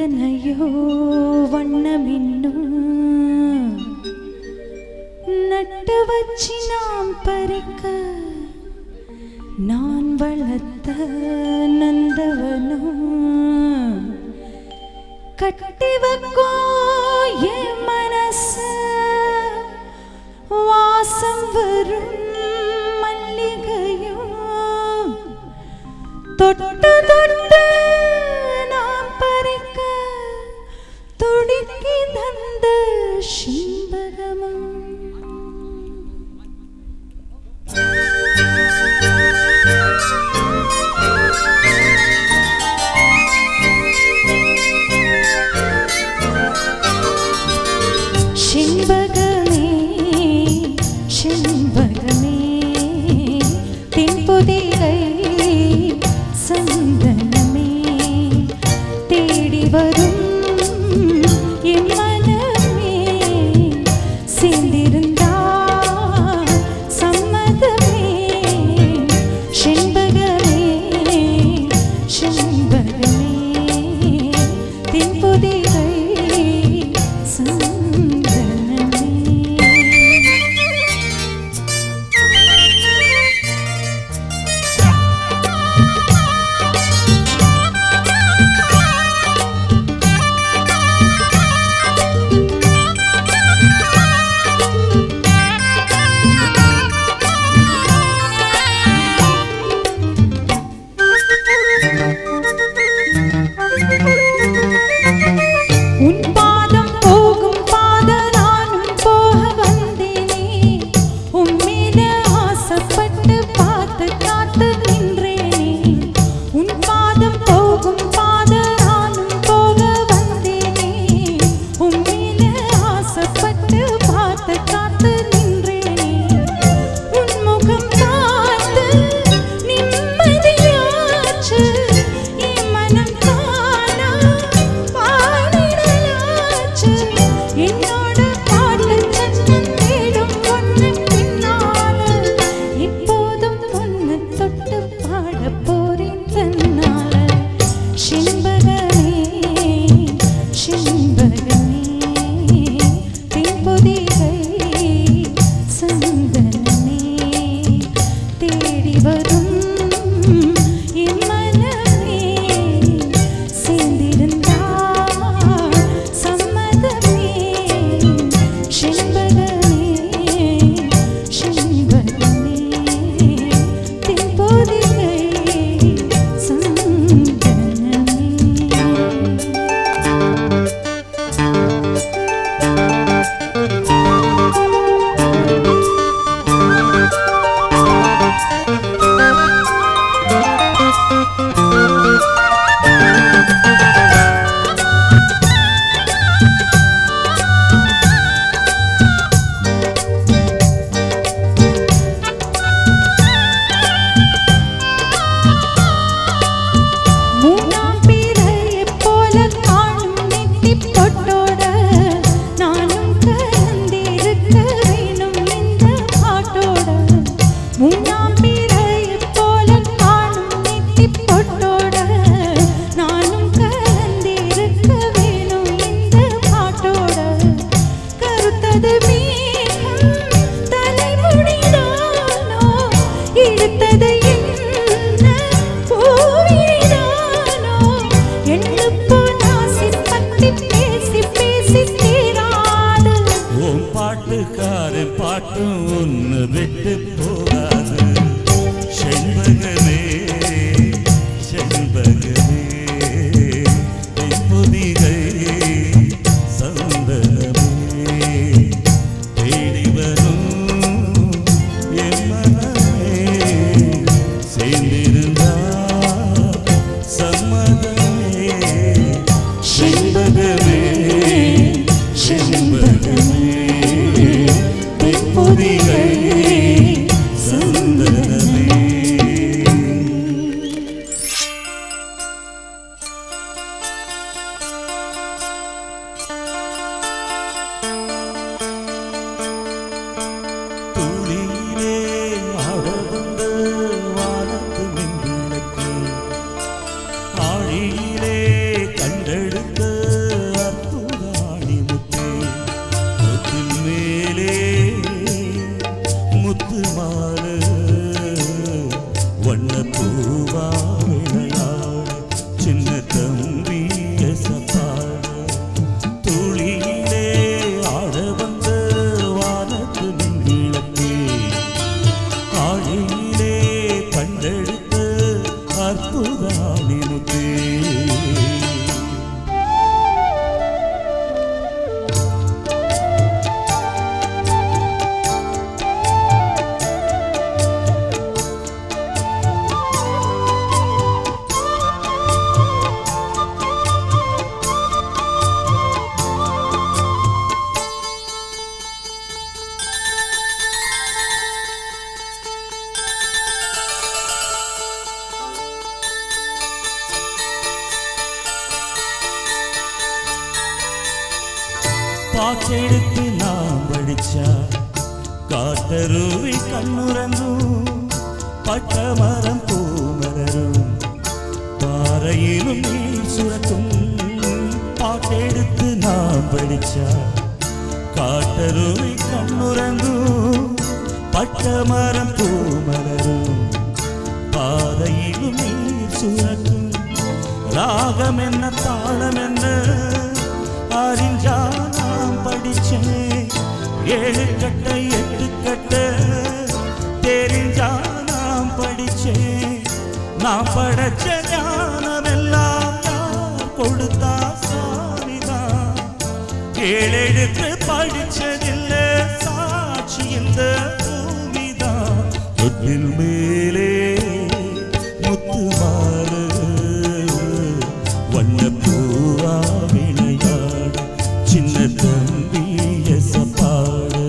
எத்தனையோ வண்ணமின்னும் நட்டு வச்சு நாம் பறிக்க நான் வளர்த்த நந்தவனும் கட்டி வைக்கோ என் மனசு வாசம் வரும் மல்லிகையும் தொட்டு தொட்டு நாம் பறிக்க துடிக்கி தந்த சிம்பகமும் செண்பகமே செண்பகமே தென்புதிரை சந்தனமே தேடி வரும் என் மனமே சேர்ந்திருந்தா சம்மதமே செண்பகமே செண்பகமே தென்புதிரை சந்தனமே உன் பாதம் போகும் பாத நானும் போக வந்தேனே உன் மீது ஆசைப்பட்டு பார்த்து காத்து நின்றேனே உன் பாதம் போகும் பாத நானும் போக வந்தேனே உன் மீது ஆசைப்பட்டு பார்த்து காத்து நின்றேனே உன் முகம் பார்த்து நிம்மதியாச்சு என் மனம் தானா பாடிடலாச்சு என்னோட பாட்டு சத்தம் தேடும் ஒன்று பின்னால இப்போதும் ஒன்று தொட்டு பாட போறேன் தன்னால செண்பகமே செண்பகமே தென்பொதிகை சந்தனமே தேடி வரும் என் மனமே சேர்ந்திருந்தா சம்மதமே செண்பகமே செண்பகமே தென்பொதிகை சந்தனமே மூணாம் பிறையைப் போல காணும் நெத்திப் பொட்டோட நானும் கலந்திருக்க வேணும் இந்த பாட்டோட. மூணாம் பிறையைப் போல காணும் நெத்திப் பொட்டோட நானும் கலந்திருக்க வேணும் இந்த பாட்டோட. கருத்தது மேகம் தலைமுடிதானோ இழுத்தது என்ன பூவிழிதானோ எண்ணுப்போ நாசி பத்தி பேசி பேசி தீராது உன் பாட்டுக்காரன் பாட்டும் ஒன்று விட்டு போகாது செண்பகமே செண்பகமே புதிகை சந்தனமே தேடி வரும் என் மனமே சேர்ந்திருந்தா சம்மதமே செண்பகமே செண்பகமே புதிகை சந்தனமே துளியிலே ஆடவந்த வானத்து மின்விளக்கு ஆழியிலே கண்டெடுத்த பாட்டெடுத்து நான் படிச்சா காட்டருவி கண்ணுறங்கும் பட்ட மரம் பூமலரும் பாறையிலும் நீர் சுரக்கும் பாட்டெடுத்து நான் படிச்சா காட்டருவி கண்ணுறங்கும் பட்ட மரம் பூமலரும் பாதையிலும் நீர் சுரக்கும் ராகம் என்ன தாளம் என்ன அறிஞ்சா நான் படிச்சேன் ஏழு கட்ட எட்டு கட்ட தெரிஞ்சா நான் படிச்சேன் நான் படைச்ச ஞானம் எல்லாம் யார் கொடுத்தா சாமிதான் ஏழெழுத்து படிச்சதில்ல சாட்சி இந்த பூமிதான் தொட்டில் மேலே முத்து மாறு வண்ண பூவா விளையாடு சின்ன தம்பி எசப்பாடு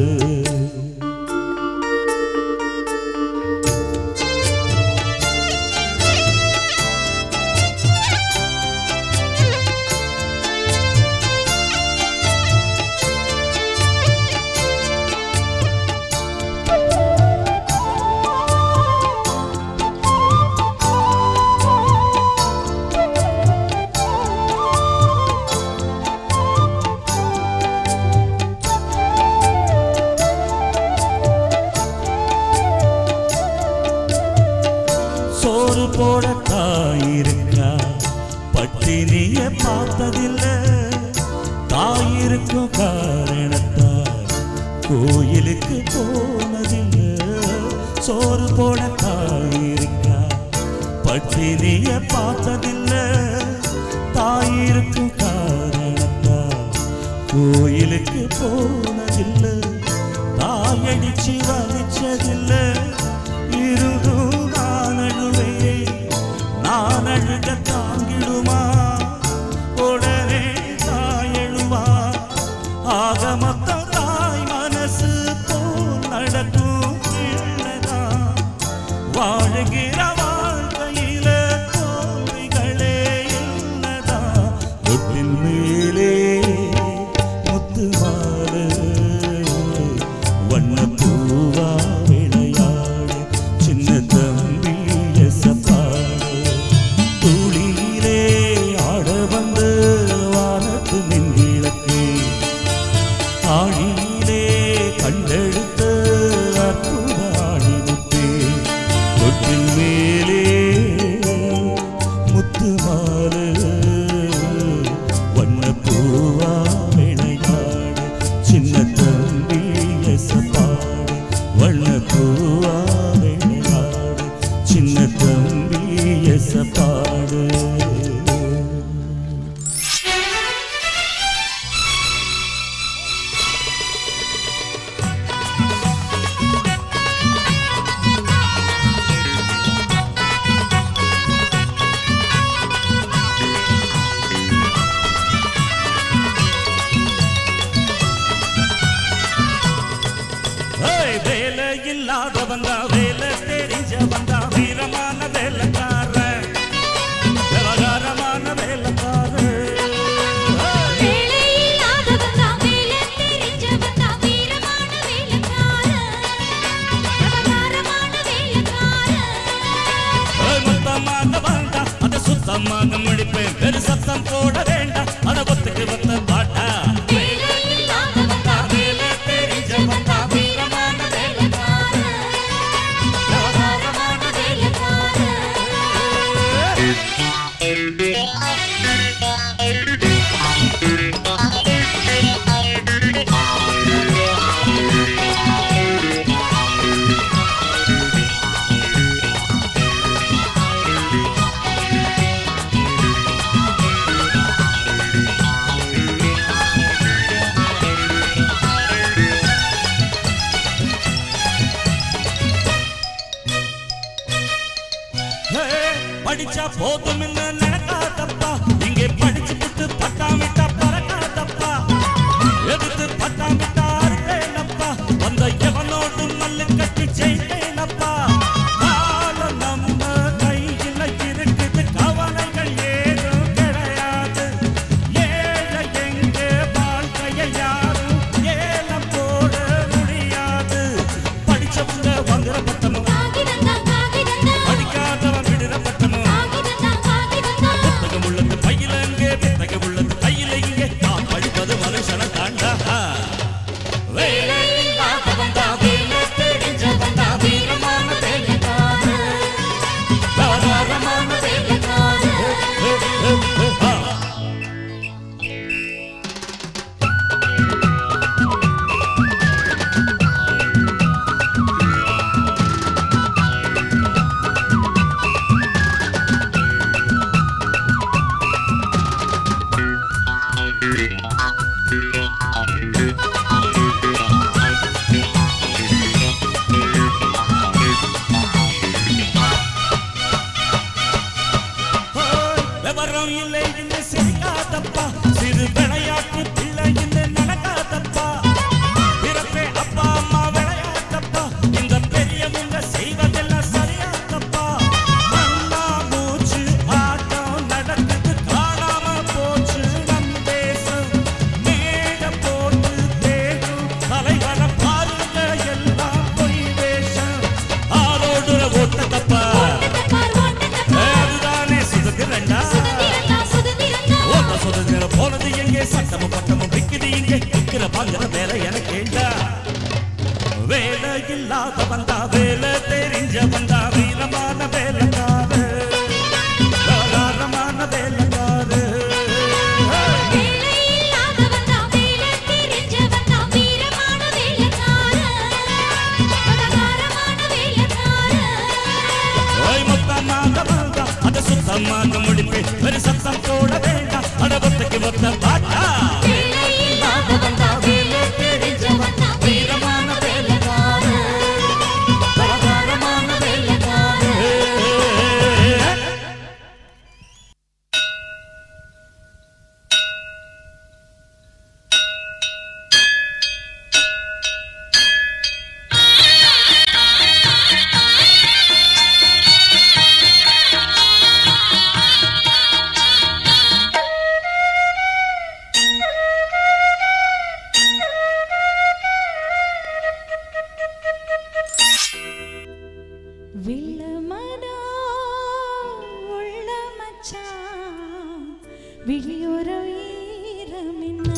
சோறு போட தாயிருக்கா பட்டினிய பார்த்ததில்ல தாயிருக்கும் காரணத்தால் கோயிலுக்கு போனதில்ல சோறு போட தாயிருக்கா பட்டினிய பார்த்ததில்ல தாயிருக்கும் காரணத்தால் கோயிலுக்கு போனதில்லை தாயடிச்சு வலிச்சதில்ல இருந்தும் நான் அழுவேன் நான் அழுக தாங்கிடுமா உடனே தாயழுவா ஆக மொத்தம் தாய் மனசு போல் நடக்கும் பிள்ளைதான் வாழுகிற வாழ்க்கையில தோல்விகளே இல்லதான் தொட்டில் மேலே முத்து மாறு வண்ண பூவா விளையாடு சின்ன தம்பி எசப்பாடு துளியிலே ஆட வந்து வானத்து மின்விளக்கு ஆழியிலே கண்டெடுத்த அற்புத ஆடிமுத்தே தொட்டில் மேலே முத்து மாறு வண்ண பூவா விளையாடு சின்ன தம்பி எசப்பாடு வண்ண பூவா விளையாடு சின்ன தம்பி எசப்பாடு ஏய், வேலை இல்லாதவன் தான் வேலை தெரிஞ்சவன் தான் வீரமான வேலைக்காரன் விவகாரமான வேலைக்காரன் ஏய், வேலையில்லாதவன்தான் வேலை தெரிஞ்சவன்தான் வீரமான வேலைக்காரன் விவகாரமான வேலைக்காரன் ஏய், மொத்தமாக வேண்டாம் அதை சுத்தமாக முடிப்பேன் பெரு சத்தம் போட வேண்டாம் அதை ஒத்துக்கு வந்த பாட்டா வேலையில்லாதவன்தான் வேலை தெரிஞ்சவன்தான் வீரமான வேலைக்காரன் விவகாரமான வேலைக்காரன் ஏய், படிச்சா போதும் நினைக்காதப்பா இங்கே படிச்சுட்டு பட்டாமிட்டா பறக்காதப்பா எதிர்த்து பட்டாமிட்டா இருக்கேனப்பா வந்த எவனோடு மல்லு கட்டி ஜெயித்தேனப்பா காலம் நம்ம கையில் இருக்குது கவலைகள் ஏதும் கிடையாது ஏழை எங்கே வாழ்க்கையை இங்கே சட்டமும் பட்டமும் விக்குது இங்கே விக்கிற பாங்கிற வேலை எனக்கு ஏண்டா வேலை இல்லாத வந்தா வேலை தெரிஞ்ச வந்தா வீரமான வேலைக்காரு தாராளமான வேலைக்காரு வேலை இல்லாதவன் தான் வேலை தெரிஞ்சவன் தான் வீரமான வேலைக்காரன் பலகாரமான வேலைக்காரன் ஓய் மொத்தமாக வந்தா அதை சுத்தமாக முடிப்பேன் வெறு சத்தம் போட வேண்டாம் அட ஒத்தைக்கு ஒத்த பாட்டா வேலை இல்லாதவன் தான் வேலை தெரிஞ்சவன் தான் வீரமான வேலைக்காரன் பலகாரமான வேலைக்காரன் விளமனா உள்ள மச்சான் விழியோர ஈரமின்ன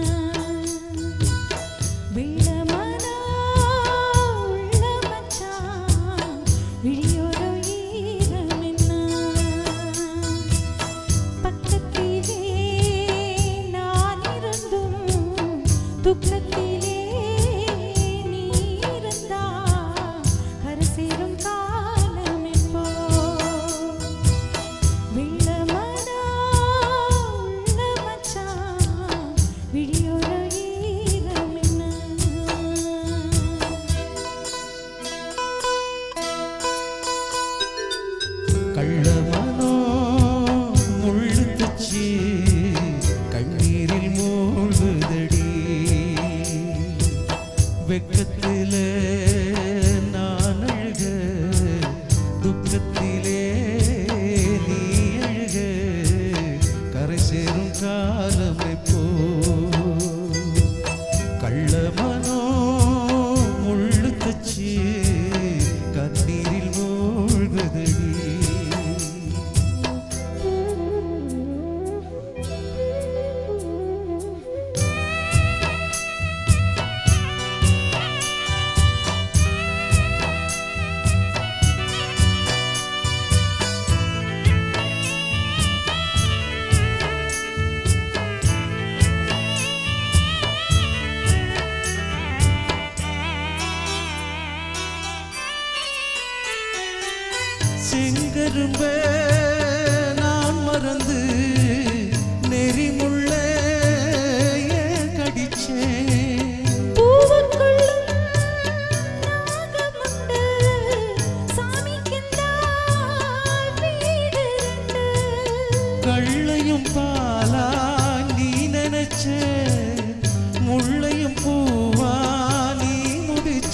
விளமனா உள்ள மச்சான் விழியோர ஈரமின்ன பக்கத்திலே நான் இருந்தும் துக்கத்திலே நீ இருந்தா கரை சேரும் காலம் எப்போ வெள்ளமனா உள்ள மச்சான் விழியோர ஈரம் என்ன கள்ளமனோ முள்ளு தச்சு கண்ணீரில் மூழ்குதடி வெக்கத்தில நான் அழுக துக்கத்திலே நீ அழுக கரை சேரும் காலம் எப்போ கள்ளமனோ முள்ளு தச்சு கண்ணீரில் மூழ்குதடி செங்கரும்ப நான் மறந்து நெறிமுள்ள ஏன் கடிச்சேன் பூவுக்குள்ளும் நாகமுண்டு சாமிக்குந்தா வீடு ரெண்டு கள்ளையும் பாலா நீ நினைச்ச முள்ளையும் பூவா நீ முடிச்ச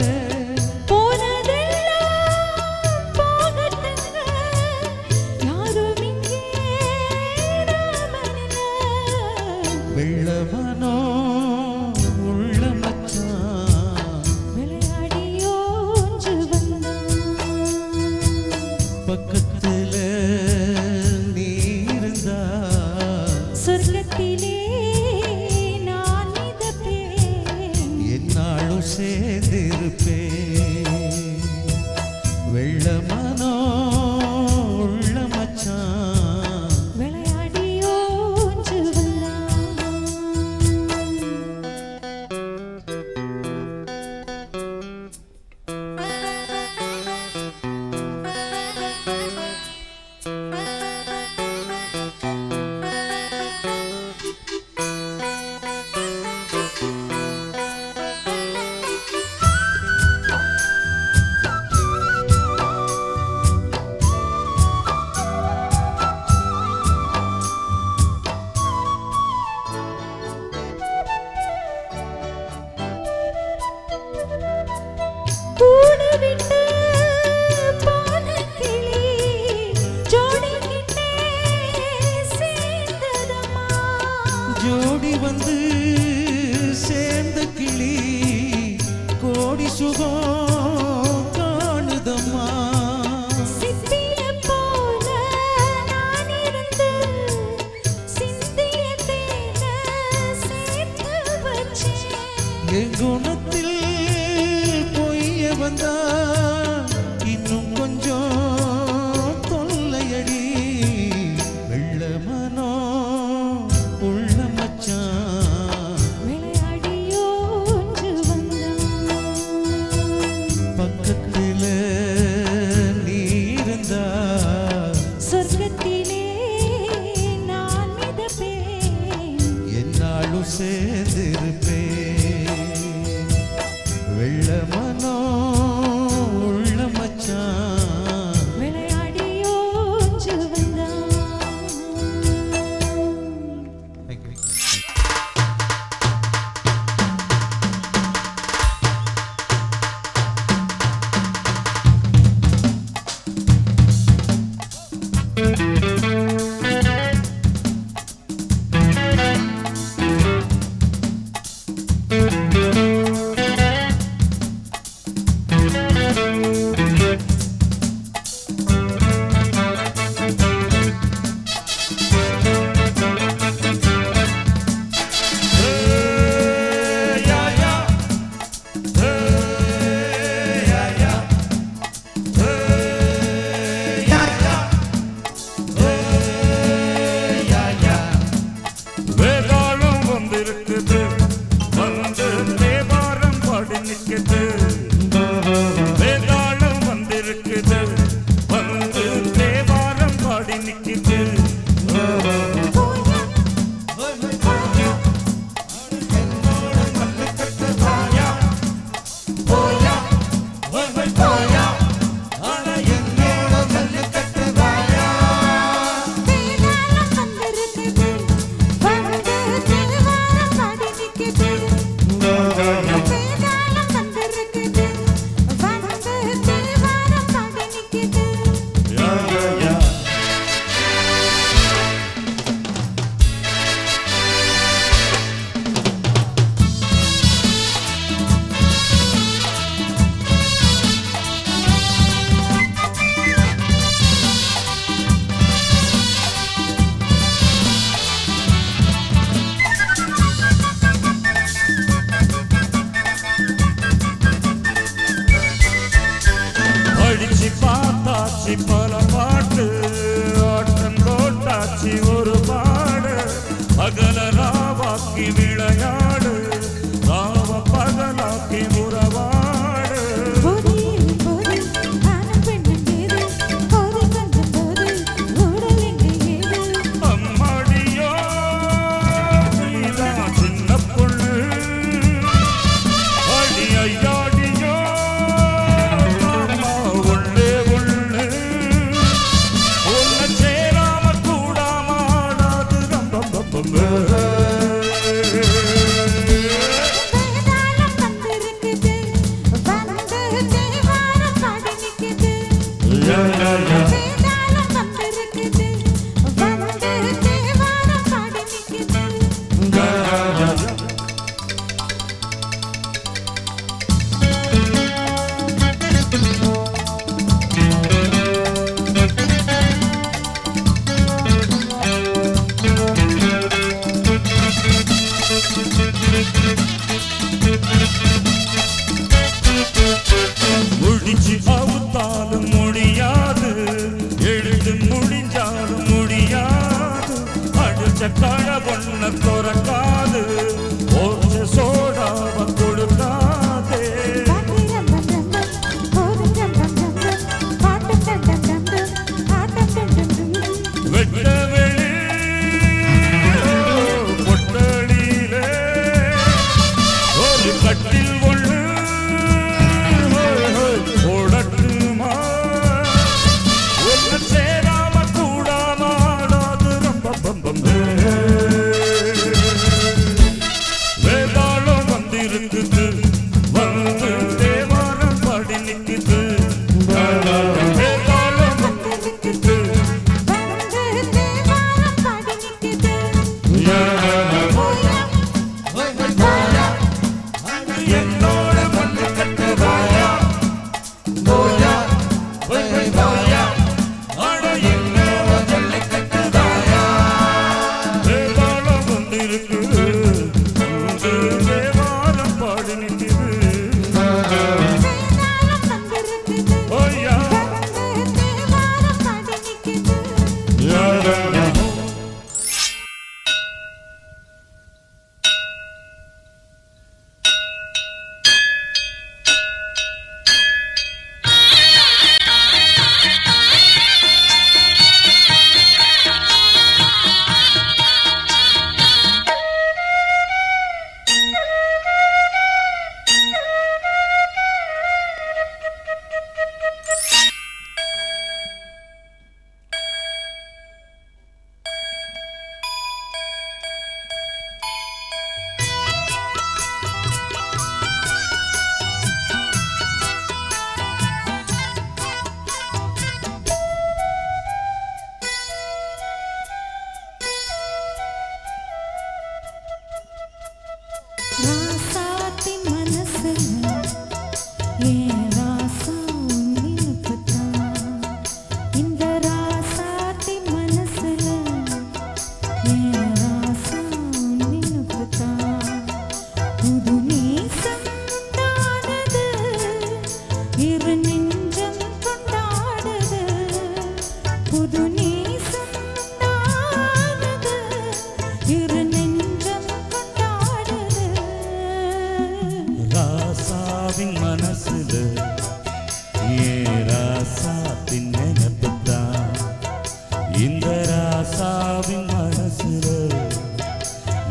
போனதெல்லாம் போகட்டுங்க யாரும் இங்கே நாமனில்ல வெள்ளமனோ உள்ள மச்சான் விளையாடி ஓஞ்சு வந்தான் பக்கத்துல நீ இருந்தா சொர்க்கத்திலே நான் மிதப்பேன் என்னாலும் சேர்ந்திருப்பேன் வெள்ளமனோ உள்ள மச்சான் விளையாடி ஓஞ்சு வந்தான் கூடு விட்டு போன கிளி ஜோடிக்கிட்டே சேர்ந்ததம்மா ஜோடி வந்து சேர்ந்த கிளி கோடி சுகம் காணுதம்மா சிப்பிய போல நான் இருந்து சிந்திய தேன என் குணத்தில் பொய்ய வந்தா இன்னும் கொஞ்சம் தொல்லையடி வெள்ள மனோ உள்ள மச்சான் விளையாடியோன்று வந்தான் பக்கத்துல நீ இருந்தா சொர்க்கத்திலே நான் மிதப்பேன் என்னாலும் சேர்ந்திருப்பேன் வெள்ள மனோ உள்ள மச்சான் விளையாடியோன்று வந்தான் வேதாளம் வந்திருக்குது வந்து தேவாரம் பாடி நிற்குது வேதாளம் வந்திருக்குது வந்து தேவாரம் பாடி நிற்குது வேதாளம் வந்திருக்குது வந்து தேவாரம் பாடி நிக்குது வேதாளம் வந்திருக்குது வந்து தேவாரம் பாடி நிக்குது அடிச்சு பார்த்தாச்சு பல பாட்டு ஆட்டம் போட்டாச்சு ஒரு பாடு அகல ராவாக்கி விளையாடு ராவ பகலாக்கி உறவாடு போதி போதி ஆனம் பெண்ணும் ஏது போதி கொஞ்சம் போது ஊடல் எங்கே ஏது அம்மாடியோ நீதான் சின்ன பொண்ணு அடி ஐயாடியோ அம்மா ஒண்ணே ஒண்ணு உன்னை சேராம கூடாம ஆடாது ரம்பம் ரம்பம் வேதாளம் வந்திருக்குது வந்து தேவாரம் பாடி நிக்குது வேதாளம் வந்திருக்குது வந்து தேவாரம் பாடி நிக்குது ஆ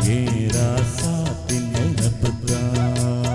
ஏராசாத்தின் நினப்புதான்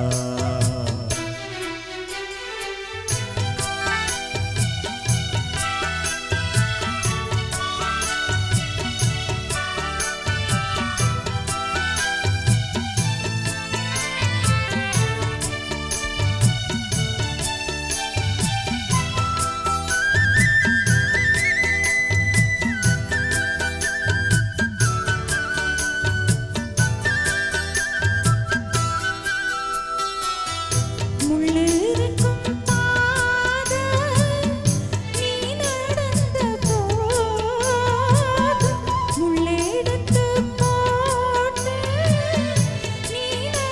முள்ளிருக்கும் பாதை நீ நடந்த போது முள்ளெடுத்து போட்டு நீ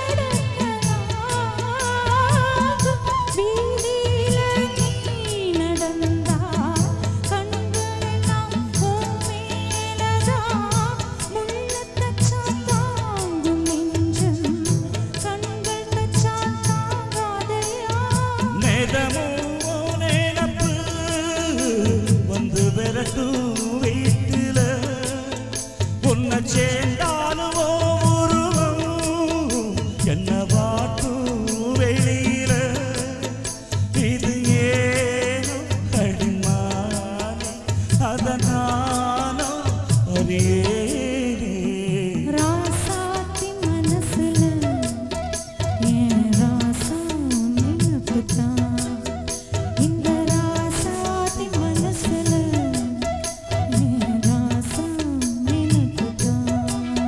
நடக்கலாம் வீதியில நீ நடந்தா கண்களெல்லாம் உன் மேலதான் முள்ளத் தச்சா தாங்கும் நெஞ்சம் கண்கள் தச்சா தாங்காதையா நேதமோ நினப்பு வந்து விரட்டும் வீட்டில உன்னை சேர்ந்தாலும் உருவம் என்ன வாட்டும் வெளியில இது ஏனோ கடிமானே அதனானோ அறியேனே ராசாத்தி மனசுல ஏன் ராசா நினைப்புதான் இந்த ராசாத்தி மனசுல ஏன் ராசா நினைப்புதான்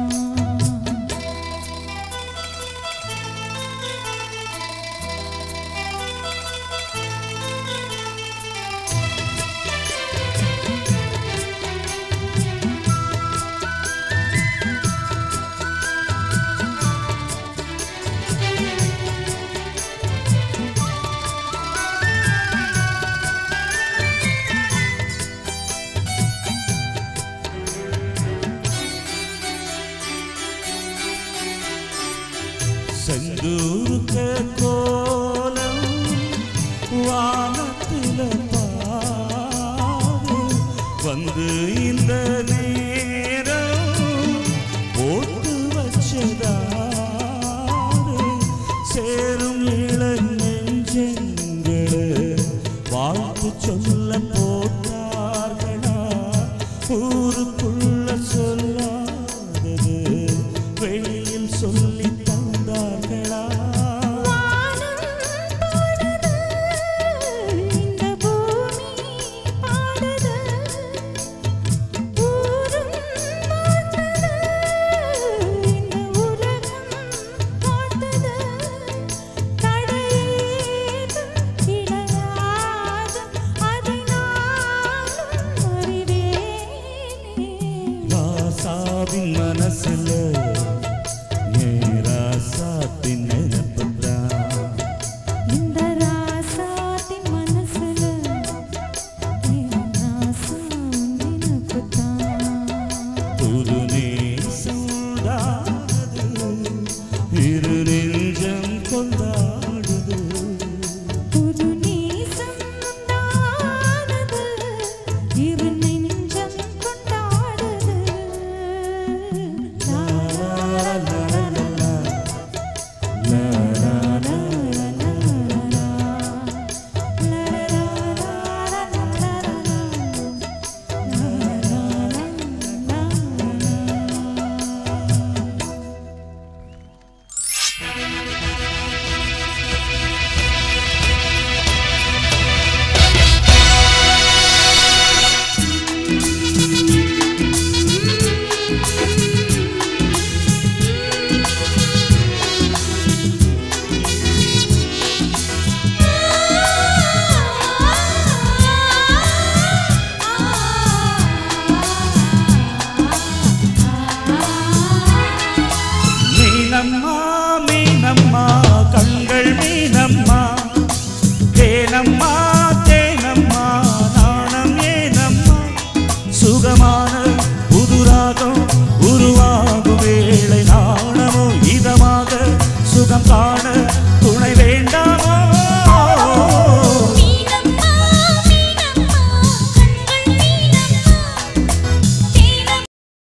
செந்தூருக்க கோலம் வானத்தில பாரு வந்து இந்த நேரம் போட்டு வச்சதாரு சேரும் இளம் நெஞ்சங்கள வாழ்த்து சொல்ல போட்டார்களா ஊருக்குள்ள சொல்லாதது வெளியில் சொல்லி தந்தார்களா இந்த பூமி பாடுது ஊரும் பாடுது இந்த உலகம் பாடுது தடையேதும் கிடையாது அதை நானும் அறிவேனே ராசாவின் மனசுல ஏராசாத்தின் நினப்புதான் இந்த ராசாத்தி மனசுல என் ராசா நினைப்புதான் புது நேசூடாது இரு நெஞ்சம் கொண்டாடுது புது நேசம் உண்டானது இரு நெஞ்சம் கொண்டாடுது லா, லா, லா, லா, லா, லா. லா, லா, லா, லா, லா, லா. லா, லா, லா, லா, லா, லா, லா. லா, லா, லா, லா, லா. மீனம்மா மீனம்மா கண்கள் மீனம்மா தேனம்மா தேனம்மா நாணம் ஏனம்மா சுகமான புதுராகம் உருவாகும் வேளை நாணமோ இதமாக சுகம் காண